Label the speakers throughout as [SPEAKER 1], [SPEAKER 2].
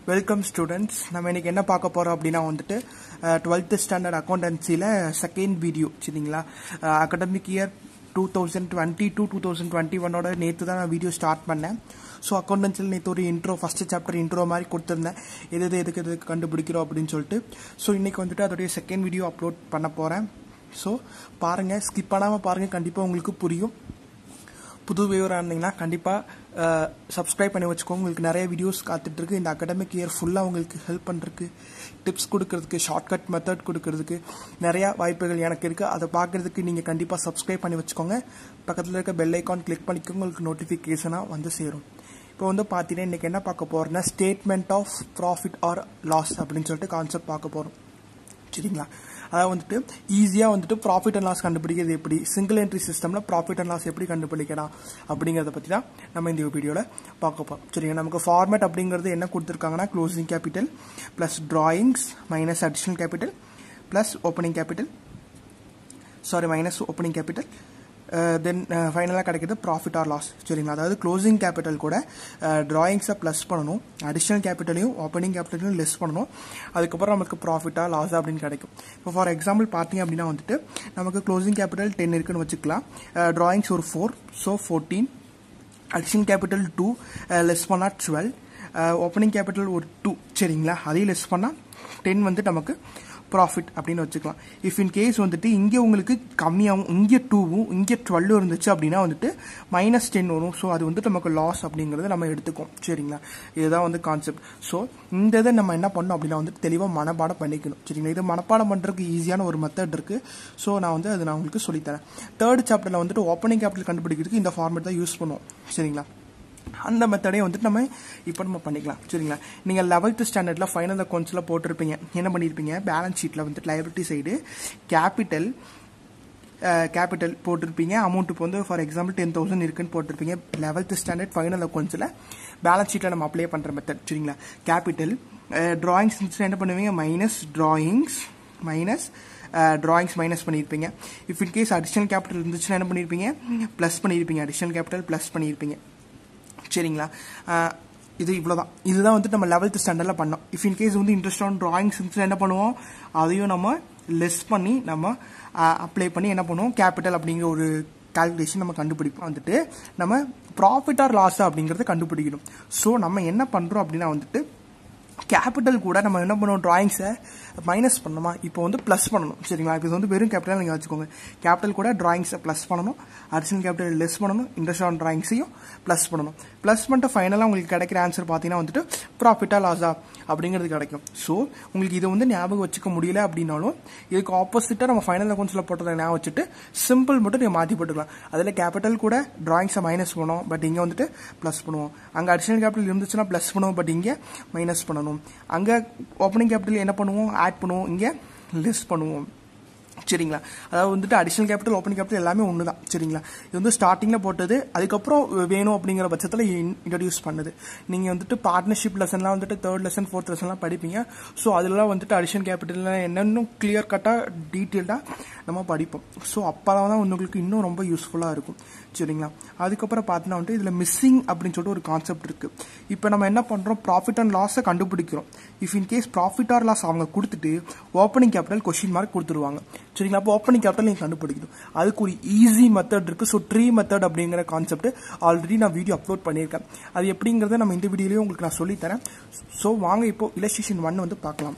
[SPEAKER 1] Welcome students நம்ம இன்னைக்கு என்ன பார்க்க போறோம் அப்படின்னா வந்துட்டு டுவெல்த் ஸ்டாண்டர்ட் அக்கௌண்டன்சியில் செகண்ட் வீடியோ சரிங்களா academic year two thousand twenty two two thousand twenty ஒன்னோட நேற்று தான் நான் வீடியோ ஸ்டார்ட் பண்ணேன் ஸோ அக்கௌண்டன்சியில் நேற்று ஒரு இன்ட்ரோ ஃபஸ்ட்டு சாப்டர் இன்ட்ரோ மாதிரி கொடுத்துருந்தேன் எது எது எதுக்கு எதுக்கு கண்டுபிடிக்கிறோம் அப்படின்னு சொல்லிட்டு ஸோ இன்னைக்கு வந்துட்டு அதோடைய செகண்ட் வீடியோ அப்லோட் பண்ண போகிறேன் ஸோ பாருங்கள் ஸ்கிப் பண்ணாமல் பாருங்கள் கண்டிப்பாக உங்களுக்கு புரியும் புது வியூவராக இருந்தீங்கன்னா கண்டிப்பாக சப்ஸ்கிரைப் பண்ணி வச்சுக்கோங்க உங்களுக்கு நிறைய வீடியோஸ் காத்துட்ருக்கு இந்த அகடமிக் இயர் ஃபுல்லாக உங்களுக்கு ஹெல்ப் பண்ணுறதுக்கு டிப்ஸ் கொடுக்கறதுக்கு ஷார்ட்கட் மெத்தட் கொடுக்கறதுக்கு நிறையா வாய்ப்புகள் எனக்கு இருக்குது அதை பார்க்குறதுக்கு நீங்கள் கண்டிப்பாக சப்ஸ்கிரைப் பண்ணி வச்சுக்கோங்க பக்கத்தில் இருக்க பெல் ஐக்கான் கிளிக் பண்ணிக்கோங்க உங்களுக்கு நோட்டிஃபிகேஷனாக வந்து சேரும் இப்போ வந்து பார்த்தீங்கன்னா இன்றைக்கி என்ன பார்க்க போகிறோன்னா statement of profit or loss அப்படின்னு சொல்லிட்டு கான்செப்ட் பார்க்க போகிறோம் சரிங்களா அதாவது வந்துட்டு ஈஸியாக வந்துட்டு ப்ராஃபிட் அண்ட் லாஸ் கண்டுபிடிக்கிறது எப்படி சிங்கிள் என்ட்ரி சிஸ்டமில் ப்ராஃபிட் அண்ட் லாஸ் எப்படி கண்டுபிடிக்கலாம் அப்படிங்கிறத பற்றி தான் நம்ம இந்த வீடியோவில் பார்க்க போகிறோம் சரிங்க நமக்கு ஃபார்மேட் அப்படிங்கிறது என்ன கொடுத்துருக்காங்கன்னா closing capital plus drawings minus additional capital plus opening capital sorry minus opening capital then ஃபைனலாக கிடைக்கிறது ப்ராஃபிட் ஆர் லாஸ் சரிங்களா அதாவது க்ளோசிங் கேபிட்டல் கூட ட்ராயிங்ஸை ப்ளஸ் பண்ணணும் அடிஷ்னல் கேபிட்டலையும் ஓப்பனிங் கேபிட்டலையும் லெஸ் பண்ணணும் அதுக்கப்புறம் நமக்கு ப்ராஃபிட்டாக லாஸா அப்படின்னு கிடைக்கும் இப்போ ஃபார் எக்ஸாம்பிள் பார்த்தீங்க அப்படின்னா வந்துட்டு நமக்கு க்ளோசிங் கேபிட்டல் டென் இருக்குன்னு வச்சுக்கலாம் ட்ராயிங்ஸ் ஒரு four so fourteen additional capital two less பண்ணால் டுவெல் ஓப்பனிங் கேபிட்டல் ஒரு டூ சரிங்களா அதையும் லெஸ் பண்ணால் டென் வந்து நமக்கு ப்ராஃபிட் அப்படின்னு வச்சுக்கலாம் இஃப் இன் கேஸ் வந்துட்டு இங்கே உங்களுக்கு கம்மியாகவும் இங்கே டூவும் இங்கே டுவெல்லும் இருந்துச்சு அப்படின்னா வந்துட்டு மைனஸ் டென் வரும் ஸோ அது வந்து நமக்கு லாஸ் அப்படிங்கிறத நம்ம எடுத்துக்கோம் சரிங்களா இதுதான் வந்து கான்செப்ட் ஸோ இந்த இதை நம்ம என்ன பண்ணோம் அப்படின்னா வந்துட்டு தெளிவாக மனப்பாடம் பண்ணிக்கணும் சரிங்களா இது மனப்பாடம் பண்ணுறதுக்கு ஈஸியான ஒரு மெத்தட் இருக்குது ஸோ நான் வந்து அது நான் உங்களுக்கு சொல்லித்தரேன் தேர்ட் சாப்டரில் வந்துட்டு ஓப்பனிங் கேபிட்டல் கண்டுபிடிக்கிறதுக்கு இந்த ஃபார்மேட் தான் யூஸ் பண்ணுவோம் சரிங்களா அந்த மெத்தடே வந்துட்டு நம்ம இப்போ நம்ம பண்ணிக்கலாம் சரிங்களா நீங்கள் லெவல்த் ஸ்டாண்டர்டில் ஃபைனல் அக்கௌண்ட்ஸில் போட்டிருப்பீங்க என்ன பண்ணியிருப்பீங்க பேலன்ஸ் ஷீட்டில் வந்துட்டு லைபிலிட்டி சைடு கேபிட்டல் கேபிட்டல் போட்டிருப்பீங்க அமௌண்ட் இப்போ வந்து ஃபார் எக்ஸாம்பிள் டென் தௌசண்ட் இருக்குன்னு போட்டிருப்பீங்க லெவல்த் ஸ்டாண்டர்ட் ஃபைனல் அக்கௌண்ட்ஸில் பேலன்ஸ் ஷீட்டில் நம்ம அப்ளை பண்ணுற மெத்தட் சரிங்களா கேபிட்டல் ட்ராயிங்ஸ் என்ன பண்ணுவீங்க minus drawings minus drawings minus பண்ணியிருப்பீங்க if in case additional capital இருந்துச்சுன்னா என்ன பண்ணியிருப்பீங்க ப்ளஸ் பண்ணியிருப்பீங்க அடிஷனல் கேபிட்டல் ப்ளஸ் பண்ணியிருப்பீங்க சரிங்களா இது இவ்வளோதான் இதுதான் வந்துட்டு நம்ம லெவல்த் ஸ்டாண்டர்டில் பண்ணோம் இஃப் இன் கேஸ் வந்து இன்ட்ரெஸ்ட் ஆன் ட்ராயிங்ஸ் இருந்துச்சுன்னா என்ன பண்ணுவோம் அதையும் நம்ம லெஸ் பண்ணி நம்ம அப்ளை பண்ணி என்ன பண்ணுவோம் கேபிட்டல் அப்படிங்கிற ஒரு கால்குலேஷன் நம்ம கண்டுபிடிப்போம் வந்துட்டு நம்ம ப்ராஃபிட் ஆர் லாஸ் அப்படிங்கிறத கண்டுபிடிக்கணும் ஸோ நம்ம என்ன பண்ணுறோம் அப்படின்னா வந்துட்டு கேபிட்டல் கூட நம்ம என்ன பண்ணுவோம் ட்ராயிங்ஸை மைனஸ் பண்ணணுமா இப்போ வந்து ப்ளஸ் பண்ணணும் சரிங்களா இப்போ இது வந்து வெறும் கேபிட்டல் நீங்கள் வச்சுக்கோங்க கேபிட்டல் கூட ட்ராயிங்ஸை ப்ளஸ் பண்ணணும் அடிஷனல் கேபிட்டல் லெஸ் பண்ணணும் இன்ட்ரெஸ்ட் ஆன் ட்ராயிங்ஸையும் ப்ளஸ் பண்ணணும் ப்ளஸ் பண்ணிட்டு ஃபைனலாக உங்களுக்கு கிடைக்கிற ஆன்சர் பார்த்தீங்கன்னா வந்துட்டு ப்ராஃபிட்டா லாஸா அப்படிங்கிறது கிடைக்கும் ஸோ உங்களுக்கு இதை வந்து ஞாபகம் வச்சுக்க முடியல அப்படின்னாலும் இதுக்கு ஆப்போசிட்டாக நம்ம ஃபைனல் அக்கௌண்ட்ஸில் போட்டதை ஞாபகம் வச்சுட்டு சிம்பிள் மட்டும் நீங்கள் மாற்றி போட்டுக்கலாம் அதில் கேபிட்டல் கூட ட்ராயிங்ஸை மைனஸ் பண்ணுவோம் பட் இங்கே வந்துட்டு ப்ளஸ் பண்ணுவோம் அங்கே அடிஷனல் கேபிட்டல் இருந்துச்சுன்னா ப்ளஸ் பண்ணுவோம் பட் இங்கே மைனஸ் பண்ணணும் அங்கே ஓப்பனிங் கேபிட்டல் என்ன பண்ணுவோம் ஆட் பண்ணுவோம் இங்கே லெஸ் பண்ணுவோம் சரிங்களா அதாவது வந்துட்டு அடிஷனல் கேபிட்டல் ஓப்பனிங் கேபிட்டல் எல்லாமே ஒன்று தான் சரிங்களா இது வந்து ஸ்டார்டிங்கில் போட்டது அதுக்கப்புறம் வேணும் அப்படிங்கிற பட்சத்தில் இன்ட்ரடியூஸ் பண்ணுது நீங்கள் வந்துட்டு பார்ட்னர்ஷிப் லெசன்லாம் வந்துட்டு தேர்ட் லெசன் ஃபோர்த் லெசன்லாம் படிப்பீங்க ஸோ அதெல்லாம் வந்துட்டு அடிஷனல் கேபிட்டல்லாம் என்னென்னும் கிளியர் கட்டாக டீட்டெயில்டாக நம்ம படிப்போம் ஸோ அப்போ தான் உங்களுக்கு இன்னும் ரொம்ப யூஸ்ஃபுல்லாக இருக்கும் சரிங்களா அதுக்கப்புறம் பார்த்தீங்கன்னா வந்துட்டு இதில் மிஸ்ஸிங் அப்படின்னு சொல்லிட்டு ஒரு கான்செப்ட் இருக்குது இப்போ நம்ம என்ன பண்ணுறோம் ப்ராஃபிட் அண்ட் லாஸை கண்டுபிடிக்கிறோம் if in case profit or loss அவங்க கொடுத்துட்டு ஓப்பனிங் கேபிட்டல் கொஷின் மார்க் கொடுத்துருவாங்க சரிங்களா அப்போ ஓப்பனிங் கேபிட்டல் நீங்கள் கண்டுபிடிக்கணும் அதுக்கு ஒரு ஈஸி மெத்தட் இருக்குது ஸோ ட்ரீ மெத்தட் அப்படிங்கிற கான்செப்ட் ஆல்ரெடி நான் வீடியோ அப்லோட் பண்ணியிருக்கேன் அது எப்படிங்கிறத நம்ம இந்த வீடியோலேயே உங்களுக்கு நான் சொல்லித்தரேன் ஸோ வாங்க இப்போ இலஸ்ட்ரேஷன் ஒன் வந்து பார்க்கலாம்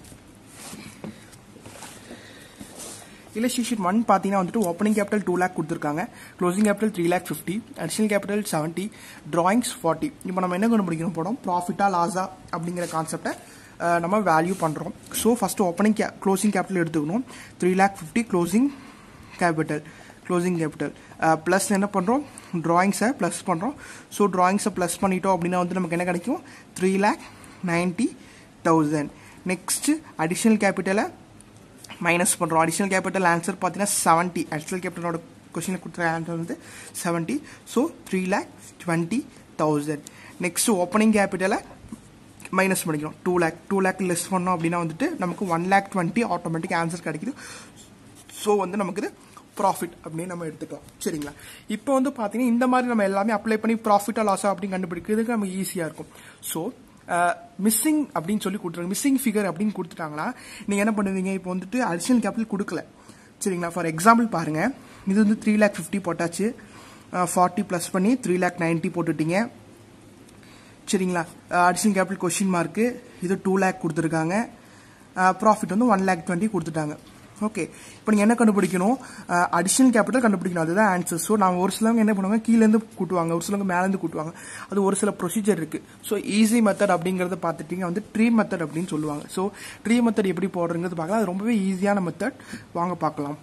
[SPEAKER 1] இல்லஸ்ட்ரேஷன் ஒன் பார்த்தீங்கன்னா வந்துட்டு ஓப்பனிங் கேபிட்டல் டூ லேக் கொடுத்துருக்காங்க closing capital three lakh fifty additional capital seventy drawings forty இப்போ நம்ம என்ன கண்டுபிடிக்கணும் போடும் ப்ராஃபிட்டா லாஸா அப்படிங்கிற கான்செப்டை நம்ம வேல்யூ பண்ணுறோம் ஸோ ஃபஸ்ட்டு ஓப்பனிங் கே க்ளோசிங் கேபிட்டல் எடுத்துக்கணும் three lakh fifty closing capital closing capital plus என்ன பண்ணுறோம் ட்ராயிங்ஸை ப்ளஸ் பண்ணுறோம் ஸோ ட்ராயிங்ஸை ப்ளஸ் பண்ணிட்டோம் அப்படின்னா வந்து நமக்கு என்ன கிடைக்கும் three lakh ninety thousand next additional கேபிட்டலை மைனஸ் பண்ணுறோம் அடிஷனல் கேபிட்டல் ஆன்சர் பார்த்தீங்கன்னா செவன்ட்டி அடிஷனல் கேபிட்டலோட கொஷினில் கொடுத்துருக்க ஆன்சர் வந்து seventy so three lakh twenty thousand next opening கேபிட்டலை மைனஸ் பண்ணிக்கிறோம் two lakh two lakh less பண்ணோம் அப்படின்னா வந்துட்டு நமக்கு one lakh twenty automatic answer கிடைக்குது ஸோ வந்து நமக்கு இது ப்ராஃபிட் அப்படின்னு நம்ம எடுத்துக்கலாம் சரிங்களா இப்போ வந்து பார்த்தீங்கன்னா இந்த மாதிரி நம்ம எல்லாமே அப்ளை பண்ணி ப்ராஃபிட்டா லாஸா அப்படின்னு கண்டுபிடிக்கிறதுக்கு நமக்கு ஈஸியாக இருக்கும் ஸோ மிஸ்ஸிங் அப்படின்னு சொல்லி கொடுத்துருங்க மிஸ்ஸிங் ஃபிகர் அப்படின்னு கொடுத்துட்டாங்களா நீங்கள் என்ன பண்ணுவீங்க இப்போ வந்துட்டு அடிஷனல் கேபிட்டல் கொடுக்கல சரிங்களா ஃபார் எக்ஸாம்பிள் பாருங்க இது வந்து த்ரீ லேக் ஃபிஃப்டி போட்டாச்சு ஃபார்ட்டி ப்ளஸ் பண்ணி த்ரீ லேக் நைன்ட்டி போட்டுட்டீங்க சரிங்களா அடிஷனல் கேபிட்டல் கொஷின் மார்க்கு இது டூ லேக் கொடுத்துருக்காங்க ப்ராஃபிட் வந்து ஒன் லேக் டுவெண்ட்டி கொடுத்துட்டாங்க ஓகே இப்போ நீங்கள் என்ன கண்டுபிடிக்கணும் அடிஷனல் கேபிட்டல் கண்டுபிடிக்கணும் அதுதான் ஆன்சர் ஸோ நான் ஒரு சிலவங்க என்ன பண்ணுவாங்க கீழேருந்து கூட்டுவாங்க ஒரு சிலவங்க மேலேருந்து கூட்டுவாங்க அது ஒரு சில ப்ரொசீஜர் இருக்கு ஸோ ஈஸி மெத்தட் அப்படிங்கிறத பார்த்துட்டீங்க வந்து ட்ரீ மெத்தட் அப்படின்னு சொல்லுவாங்க ஸோ ட்ரீ மெத்தட் எப்படி போடுறங்கிறது பார்க்கலாம் அது ரொம்பவே ஈஸியான மெத்தட் வாங்க பார்க்கலாம்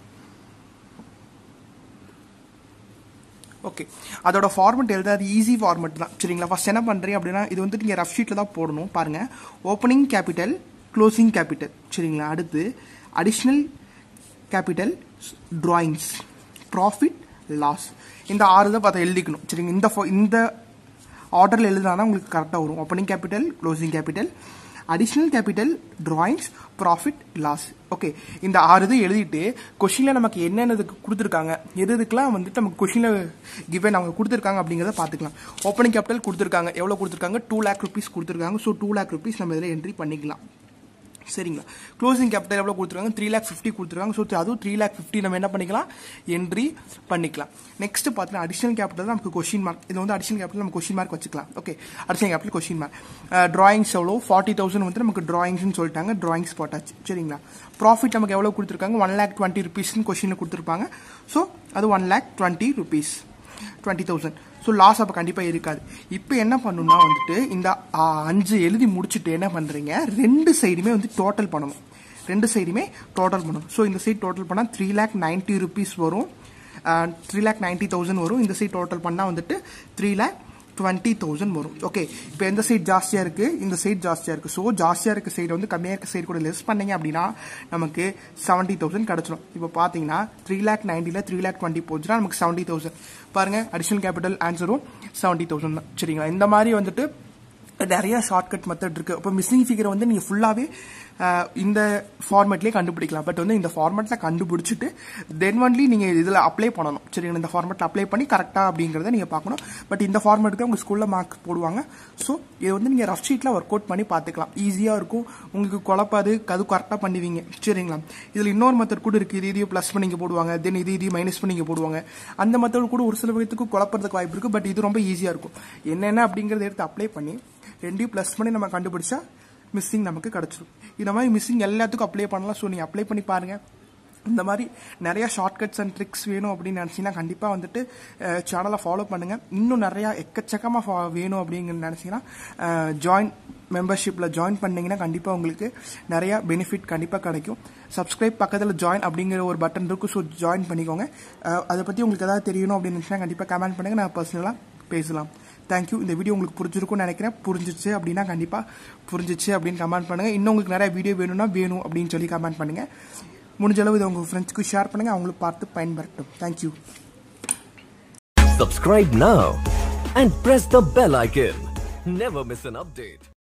[SPEAKER 1] ஓகே அதோட ஃபார்மெட் எழுத அது ஈஸி ஃபார்மெட் தான் சரிங்களா ஃபர்ஸ்ட் என்ன பண்ணுறீங்க அப்படின்னா இது வந்துட்டு நீங்கள் ரஃப் ஷீட்டில் தான் போடணும் பாருங்கள் ஓப்பனிங் கேபிட்டல் க்ளோசிங் கேபிட்டல் சரிங்களா அடுத்து additional capital drawings profit loss இந்த ஆறு தான் பார்த்து எழுதிக்கணும் சரிங்க இந்த fo- இந்த ஆர்டரில் எழுதினா உங்களுக்கு கரெக்டாக வரும் opening capital closing capital additional capital drawings profit loss okay இந்த ஆறு இது எழுதிட்டு கொஷினில் நமக்கு என்னென்னதுக்கு கொடுத்துருக்காங்க எது எதுக்கெல்லாம் வந்துட்டு நமக்கு கொஷினில் கிவன் அவங்க கொடுத்துருக்காங்க அப்படிங்கிறத பார்த்துக்கலாம் ஓப்பனிங் கேபிட்டல் கொடுத்துருக்காங்க எவ்வளோ கொடுத்துருக்காங்க டூ லேக் ருபீஸ் கொடுத்துருக்காங்க ஸோ டூ லேக் ருபீஸ் நம்ம இதில் என்ட்ரி பண்ணிக்கலாம் சரிங்களா க்ளோசிங் கேபிட்டல் எவ்வளோ கொடுத்துருக்காங்க த்ரீ லேக் ஃபிஃப்டி கொடுத்துருக்காங்க ஸோ அதுவும் த்ரீ லேக் ஃபிஃப்டி நம்ம என்ன பண்ணிக்கலாம் என்ட்ரி பண்ணிக்கலாம் நெக்ஸ்ட் பார்த்தீங்கன்னா அடிஷனல் கேபிட்டல் நமக்கு கொஷின் மார்க் இது வந்து அடிஷனல் கேபிட்டல் நம்ம கொஷின் மார்க் வச்சுக்கலாம் okay additional capital question mark drawings எவ்வளோ ஃபார்ட்டி தௌசண்ட் வந்து நமக்கு டிராயிங்ஸ்னு சொல்லிட்டாங்க டிராயிங்ஸ் போட்டாச்சு சரிங்களா ப்ராஃபிட் நமக்கு எவ்வளோ கொடுத்துருக்காங்க ஒன் லேக் டுவெண்ட்டி ருபீஸ்னு கொஷினில் கொடுத்துருப்பாங்க ஸோ அது one lakh twenty rupees twenty thousand so loss அப்போ கண்டிப்பாக இருக்காது இப்போ என்ன பண்ணணும்னா வந்துட்டு இந்த ஆ, அஞ்சு எழுதி முடிச்சுட்டு என்ன பண்ணுறீங்க ரெண்டு சைடுமே வந்து டோட்டல் பண்ணணும் ரெண்டு சைடுமே டோட்டல் பண்ணணும் ஸோ இந்த சைடு டோட்டல் பண்ணால் த்ரீ லேக் நைன்ட்டி ருபீஸ் வரும் த்ரீ லேக் நைன்ட்டி தௌசண்ட் வரும் இந்த சைடு டோட்டல் பண்ணால் வந்துட்டு த்ரீ லேக் டுவெண்ட்டி தௌசண்ட் வரும் ஓகே இப்போ எந்த சைட் ஜாஸ்தியாக இருக்குது இந்த சைட் ஜாஸ்தியாக இருக்குது ஸோ ஜாஸ்தியாக இருக்க சைடு வந்து கம்மியாக இருக்க சைடு கூட லெஸ் பண்ணீங்க அப்படின்னா நமக்கு செவன்ட்டி தௌசண்ட் கிடச்சிரும் இப்போ பார்த்தீங்கன்னா த்ரீ லேக் நைன்ட்டியில் த்ரீ லேக் டுவெண்ட்டி போச்சுன்னா நமக்கு செவன்ட்டி தௌசண்ட் பாருங்கள் அடிஷனல் கேபிட்டல் ஆன்சரும் செவன்ட்டி தௌசண்ட் தான் சரிங்களா இந்த மாதிரி வந்துட்டு நிறைய ஷார்ட்கட் மெத்தட் இருக்கு இப்போ மிஸ்ஸிங் ஃபிகரை வந்து நீங்கள் ஃபுல்லாகவே இந்த ஃபார்மேட்லேயே கண்டுபிடிக்கலாம் பட் வந்து இந்த ஃபார்மேட்டில் கண்டுபிடிச்சிட்டு தென் ஒன்லி நீங்கள் இதில் அப்ளை பண்ணணும் சரிங்களா இந்த ஃபார்மேட்டில் அப்ளை பண்ணி கரெக்டாக அப்படிங்கிறத நீங்கள் பார்க்கணும் பட் இந்த ஃபார்மேட்டுக்கு உங்கள் ஸ்கூலில் மார்க் போடுவாங்க ஸோ இது வந்து நீங்கள் ரஃப் ஷீட்டில் ஒர்க் அவுட் பண்ணி பார்த்துக்கலாம் ஈஸியாக இருக்கும் உங்களுக்கு குழப்பாது அது கரெக்டாக பண்ணுவீங்க சரிங்களா இதில் இன்னொரு மெத்தட் கூட இருக்குது இது இதையும் ப்ளஸ் பண்ணி இங்கே போடுவாங்க தென் இது இதையும் மைனஸ் பண்ணி இங்கே போடுவாங்க அந்த மெத்தட் கூட ஒரு சில பேருக்கு குழப்பறதுக்கு வாய்ப்பு இருக்குது பட் இது ரொம்ப ஈஸியாக இருக்கும் என்னென்ன அப்படிங்கிறத எடுத்து அப்ளை பண்ணி ரெண்டையும் ப்ளஸ் பண்ணி நம்ம கண்டுபிடிச்சா மிஸ்ஸிங் நமக்கு கிடச்சிரும் இந்த மாதிரி மிஸ்ஸிங் எல்லாத்துக்கும் அப்ளை பண்ணலாம் ஸோ நீங்கள் அப்ளை பண்ணி பாருங்கள் இந்த மாதிரி நிறைய ஷார்ட்கட்ஸ் அண்ட் ட்ரிக்ஸ் வேணும் அப்படின்னு நினச்சிங்கன்னா கண்டிப்பாக வந்துட்டு சேனலை ஃபாலோ பண்ணுங்கள் இன்னும் நிறையா எக்கச்சக்கமாக வேணும் அப்படிங்கிற நினச்சிங்கன்னா ஜாயின் மெம்பர்ஷிப்பில் ஜாயின் பண்ணீங்கன்னா கண்டிப்பாக உங்களுக்கு நிறையா பெனிஃபிட் கண்டிப்பாக கிடைக்கும் சப்ஸ்கிரைப் பக்கத்தில் ஜாயின் அப்படிங்கிற ஒரு பட்டன் இருக்கும் ஸோ ஜாயின் பண்ணிக்கோங்க அஹ், அதை பற்றி உங்களுக்கு ஏதாவது தெரியணும் அப்படின்னு நினச்சினா கண்டிப்பாக கமெண்ட் பண்ணுங்கள் நான் பர்சனலாக பேசலாம் தேங்க்யூ இந்த வீடியோ உங்களுக்கு புரிஞ்சிருக்கும்னு நினைக்கிறேன் புரிஞ்சிச்சு அப்படின்னா கண்டிப்பாக புரிஞ்சிச்சு அப்படின்னு கமெண்ட் பண்ணுங்கள் இன்னும் உங்களுக்கு நிறைய வீடியோ வேணும்னா வேணும் அப்படின்னு சொல்லி கமெண்ட் பண்ணுங்கள் முடிஞ்ச அளவு இதை உங்கள் ஃப்ரெண்ட்ஸ்க்கு ஷேர் பண்ணுங்கள் அவங்களுக்கு பார்த்து பயன்பெறட்டும் thank you
[SPEAKER 2] Subscribe now and press the bell icon. Never miss an update.